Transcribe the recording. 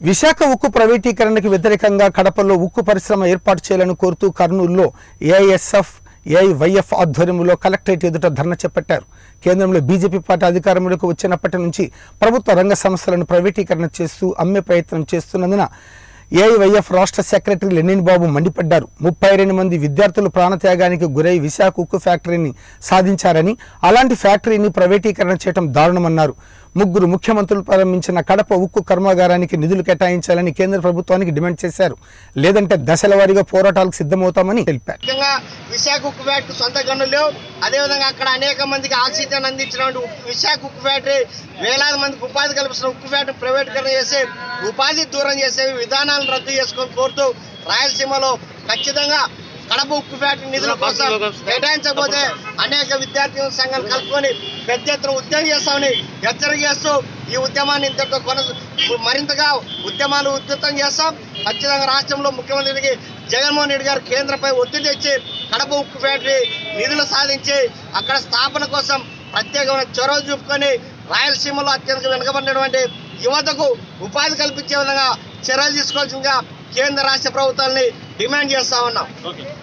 విశాఖ ఉక్కు ప్రైవేటీకరణకు వ్యతిరేకంగా కడపలో ఉక్కు పరిశ్రమ ఏర్పాటు చేయాలని కోరుతూ కర్నూలులో ఏఐఎస్ఎఫ్ ఏఐవైఎఫ్ ఆధ్వర్యంలో కలెక్టరేట్ ఎదుట ధర్నా చేపట్టారు కేంద్రంలో బీజేపీ పార్టీ అధికారంలోకి వచ్చినప్పటి నుంచి ప్రభుత్వ రంగ సంస్థలను ప్రైవేటీకరణ చేస్తూ అమ్మే ప్రయత్నం చేస్తున్నందున ఏఐవైఎఫ్ రాష్ట్ర సెక్రటరీ లెనిన్ బాబు మండిపడ్డారు ముప్పై రెండు మంది విద్యార్థులు ప్రాణత్యాగానికి గురై విశాఖ ఉక్కు ఫ్యాక్టరీని సాధించారని అలాంటి ఫ్యాక్టరీని ప్రైవేటీకరణ చేయడం దారుణమన్నారు ముగ్గురు ముఖ్యమంత్రులు ప్రారంభించిన కడప ఉక్కు కర్మాగారానికి నిధులు కేటాయించాలని కేంద్ర ప్రభుత్వానికి డిమాండ్ చేశారు లేదంటే దశల వారీగా పోరాటాలకు సిద్ధమవుతామని తెలిపారు ముఖ్యంగా విశాఖ ఉక్కు ఫ్యాక్టరీ సొంత గనులు లేవు అదేవిధంగా అక్కడ అనేక మందికి ఆక్సిజన్ అందించినటువంటి ఉక్కు- విశాఖ ఉక్కు ఫ్యాక్టరీ వేలాది మందికి ఉపాధి కల్పిస్తున్న ఉక్కు ఫ్యాక్టరీ ప్రైవేటీకరణ చేసి ఉపాధి దూరం చేసే విధానాలను రద్దు చేసుకొని కోరుతూ రాయలసీమలో ఖచ్చితంగా కడప ఉక్కు ఫ్యాక్టరీ నిధుల కోసం కేటాయించకపోతే అనేక విద్యార్థి సంఘాలు కలుపుకొని పెద్ద ఎత్తున ఉద్యమం చేస్తామని హెచ్చరిక చేస్తూ ఈ ఉద్యమాన్ని ఇంతటితో కొన మరింతగా ఉద్యమాలు ఉధృతం చేస్తాం ఖచ్చితంగా రాష్ట్రంలో ముఖ్యమంత్రికి జగన్మోహన్ రెడ్డి గారు కేంద్రంపై ఒత్తిడి తెచ్చి కడప ఉక్కు ఫ్యాక్టరీ నిధులు సాధించి అక్కడ స్థాపన కోసం ప్రత్యేకమైన చొరవ చూపుకొని రాయలసీమలో అత్యంత వెనుకబడినటువంటి యువతకు ఉపాధి కల్పించే విధంగా చర్యలు తీసుకోవాల్సిందిగా కేంద్ర రాష్ట్ర ప్రభుత్వాలని డిమాండ్ చేస్తా ఉన్నాం